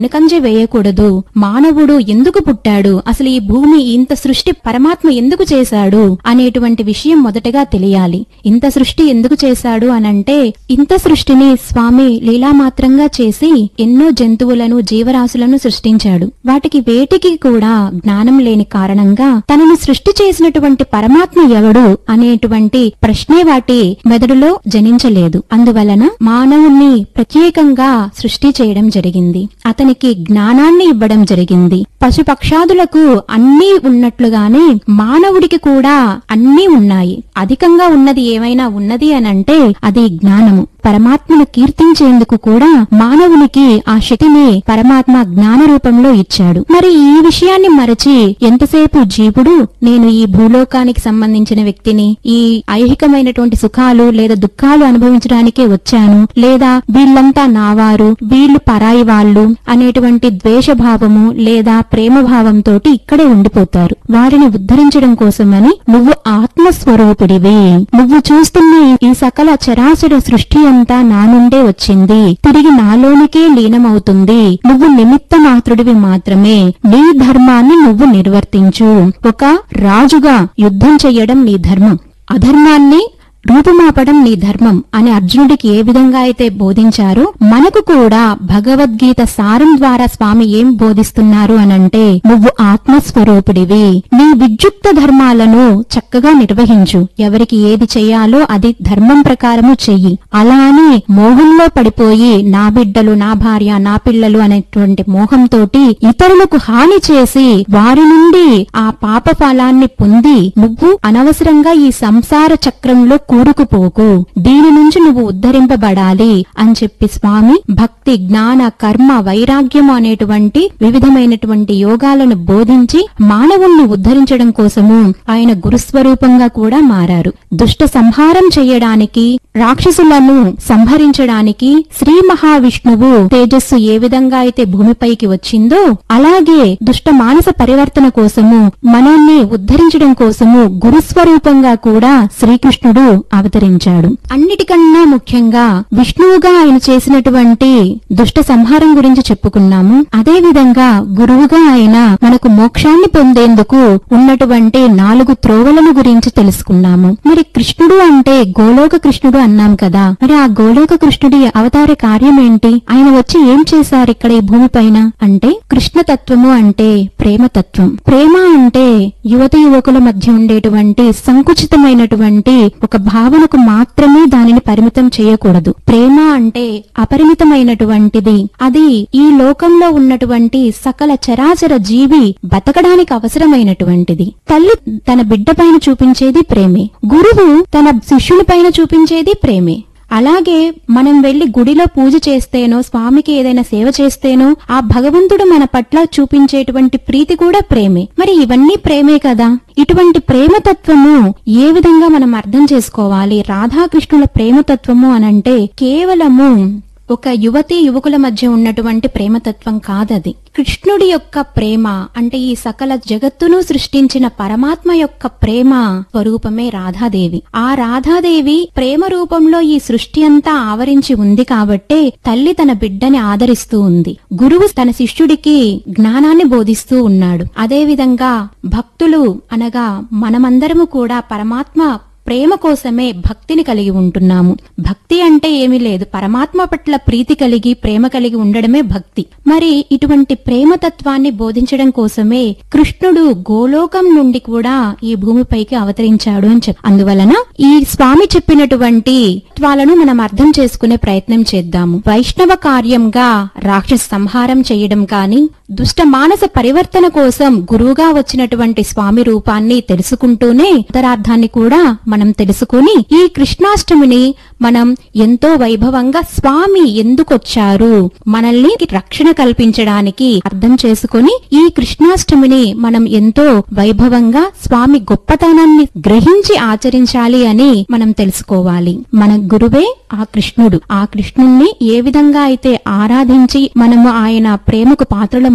వెనుకంజ వేయకూడదు మానవుడు ఎందుకు పుట్టాడు అసలు ఈ భూమి ఇంత సృష్టి పరమాత్మ ఎందుకు చేశాడు అనేటువంటి విషయం మొదటగా తెలియాలి ఇంత సృష్టి ఎందుకు చేశాడు అనంటే ఇంత సృష్టిని స్వామి లీలామాత్రంగా చేసి ఎన్నో జంతువులను జీవరాశులను సృష్టించాడు వాటికి వేటికి కూడా జ్ఞానం లేని కారణంగా తనను సృష్టి చేసినటువంటి పరమాత్మ ఎవడు అనేటువంటి ప్రశ్నే వాటి మెదడులో జనించలేదు అందువలన మానవుణ్ణి ప్రత్యేకంగా సృష్టి చేయడం జరిగింది అతనికి జ్ఞానాన్ని ఇవ్వడం జరిగింది పశుపక్షాదులకు అన్నీ ఉన్నట్లుగానే మానవుడికి కూడా అన్నీ ఉన్నాయి అధికంగా ఉన్నది ఏమైనా ఉన్నది అనంటే అది జ్ఞానము పరమాత్మను కీర్తించేందుకు కూడా మానవునికి ఆ శక్తిని పరమాత్మ జ్ఞాన రూపంలో ఇచ్చాడు మరి ఈ విషయాన్ని మరచి ఎంతసేపు జీవుడు నేను ఈ భూలోకానికి సంబంధించిన వ్యక్తిని ఈ ఐహికమైనటువంటి సుఖాలు లేదా దుఃఖాలు అనుభవించడానికే వచ్చాను లేదా వీళ్ళంతా నావారు వీళ్ళు పరాయి వాళ్ళు అనేటువంటి ద్వేషభావము లేదా ప్రేమ భావంతో ఇక్కడే ఉండిపోతారు వారిని ఉద్ధరించడం కోసమని నువ్వు ఆత్మస్వరూపుడివి నువ్వు చూస్తున్న ఈ- ఈ సకల చరాచర సృష్టి అంతా నా నుండే వచ్చింది తిరిగి నాలోనికే లీనమవుతుంది నువ్వు నిమిత్త మాత్రుడివి మాత్రమే నీ ధర్మాన్ని నువ్వు నిర్వర్తించు ఒక రాజుగా యుద్ధం చెయ్యడం నీ ధర్మం అధర్మాన్ని రూపుమాపడం నీ ధర్మం అని అర్జునుడికి ఏ విధంగా అయితే బోధించారో మనకు కూడా భగవద్గీత సారం ద్వారా స్వామి ఏం బోధిస్తున్నారు అనంటే నువ్వు ఆత్మస్వరూపుడివి నీ విద్యుక్త ధర్మాలను చక్కగా నిర్వహించు ఎవరికి ఏది చెయ్యాలో అది ధర్మం ప్రకారము చెయ్యి అలా అని మోహంలో పడిపోయి నా బిడ్డలు నా భార్య నా పిల్లలు అనేటువంటి మోహంతోటి ఇతరులకు హాని చేసి వారి నుండి ఆ పాప ఫలాన్ని పొంది నువ్వు అనవసరంగా ఈ సంసార చక్రంలో కూరుకుపోకు దీని నుంచి నువ్వు ఉద్ధరింపబడాలి అని చెప్పి స్వామి భక్తి జ్ఞాన కర్మ వైరాగ్యము అనేటువంటి వివిధమైనటువంటి యోగాలను బోధించి మానవుణ్ణి ఉద్ధరించడం కోసము ఆయన గురుస్వరూపంగా కూడా మారారు దుష్ట సంహారం చేయడానికి రాక్షసులను సంహరించడానికి శ్రీ మహావిష్ణువు తేజస్సు ఏ విధంగా అయితే భూమిపైకి వచ్చిందో అలాగే దుష్ట మానస పరివర్తన కోసము మనల్ని ఉద్ధరించడం కోసము గురుస్వరూపంగా కూడా శ్రీకృష్ణుడు అవతరించాడు అన్నిటికన్నా ముఖ్యంగా విష్ణువుగా ఆయన చేసినటువంటి దుష్ట సంహారం గురించి చెప్పుకున్నాము అదే విధంగా గురువుగా ఆయన మనకు మోక్షాన్ని పొందేందుకు ఉన్నటువంటి నాలుగు త్రోవలను గురించి తెలుసుకున్నాము మరి కృష్ణుడు అంటే గోలోక కృష్ణుడు అన్నాం కదా మరి ఆ గోలోక కృష్ణుడి అవతార కార్యం ఏంటి ఆయన వచ్చి ఏం చేశారు ఇక్కడ ఈ భూమిపైన అంటే కృష్ణ తత్వము అంటే ప్రేమ తత్వం ప్రేమ అంటే యువత యువకుల మధ్య ఉండేటువంటి సంకుచితమైనటువంటి ఒక భావనకు మాత్రమే దానిని పరిమితం చేయకూడదు ప్రేమ అంటే అపరిమితమైనటువంటిది అది ఈ లోకంలో ఉన్నటువంటి సకల చరాచర జీవి బతకడానికి అవసరమైనటువంటిది తల్లి తన బిడ్డ పైన చూపించేది ప్రేమే గురువు తన శిష్యుని పైన చూపించేది ప్రేమే అలాగే మనం వెళ్లి గుడిలో పూజ చేస్తేనో స్వామికి ఏదైనా సేవ చేస్తేనో ఆ భగవంతుడు మన పట్ల చూపించేటువంటి ప్రీతి కూడా ప్రేమే మరి ఇవన్నీ ప్రేమే కదా ఇటువంటి ప్రేమతత్వము ఏ విధంగా మనం అర్థం చేసుకోవాలి రాధాకృష్ణుల ప్రేమతత్వము అనంటే కేవలము ఒక యువతి యువకుల మధ్య ఉన్నటువంటి ప్రేమతత్వం కాదది కృష్ణుడి యొక్క ప్రేమ అంటే ఈ సకల జగత్తును సృష్టించిన పరమాత్మ యొక్క ప్రేమ స్వరూపమే రాధాదేవి ఆ రాధాదేవి ప్రేమ రూపంలో ఈ సృష్టి అంతా ఆవరించి ఉంది కాబట్టే తల్లి తన బిడ్డని ఆదరిస్తూ ఉంది గురువు తన శిష్యుడికి జ్ఞానాన్ని బోధిస్తూ ఉన్నాడు అదే విధంగా భక్తులు అనగా మనమందరము కూడా పరమాత్మ ప్రేమ కోసమే భక్తిని కలిగి ఉంటున్నాము భక్తి అంటే ఏమీ లేదు పరమాత్మ పట్ల ప్రీతి కలిగి ప్రేమ కలిగి ఉండడమే భక్తి మరి ఇటువంటి ప్రేమతత్వాన్ని బోధించడం కోసమే కృష్ణుడు గోలోకం నుండి కూడా ఈ భూమిపైకి అవతరించాడు అని చెప్పి అందువలన ఈ స్వామి చెప్పినటువంటి తత్వాలను మనం అర్థం చేసుకునే ప్రయత్నం చేద్దాము వైష్ణవ కార్యంగా రాక్షస సంహారం చేయడం కాని దుష్ట మానస పరివర్తన కోసం గురువుగా వచ్చినటువంటి స్వామి రూపాన్ని తెలుసుకుంటూనే ఉత్తరార్థాన్ని కూడా మనం తెలుసుకుని ఈ కృష్ణాష్టమిని మనం ఎంతో వైభవంగా స్వామి ఎందుకొచ్చారు మనల్ని రక్షణ కల్పించడానికి అర్థం చేసుకుని ఈ కృష్ణాష్టమిని మనం ఎంతో వైభవంగా స్వామి గొప్పతనాన్ని గ్రహించి ఆచరించాలి అని మనం తెలుసుకోవాలి మన గురువే ఆ కృష్ణుడు ఆ కృష్ణుణ్ణి ఏ విధంగా అయితే ఆరాధించి మనము ఆయన ప్రేమకు పాత్రలం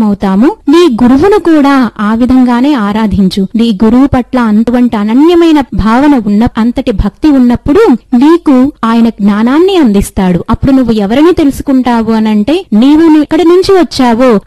అవుతామో నీ గురువును కూడా ఆ విధంగానే ఆరాధించు నీ గురువు పట్ల అటువంటి అనన్యమైన భావన ఉన్న అంతటి భక్తి ఉన్నప్పుడు నీకు ఆయన జ్ఞానాన్ని అందిస్తాడు అప్పుడు నువ్వు ఎవరిని తెలుసుకుంటావు అనంటే నీవు ఎక్కడి నుంచి వచ్చావో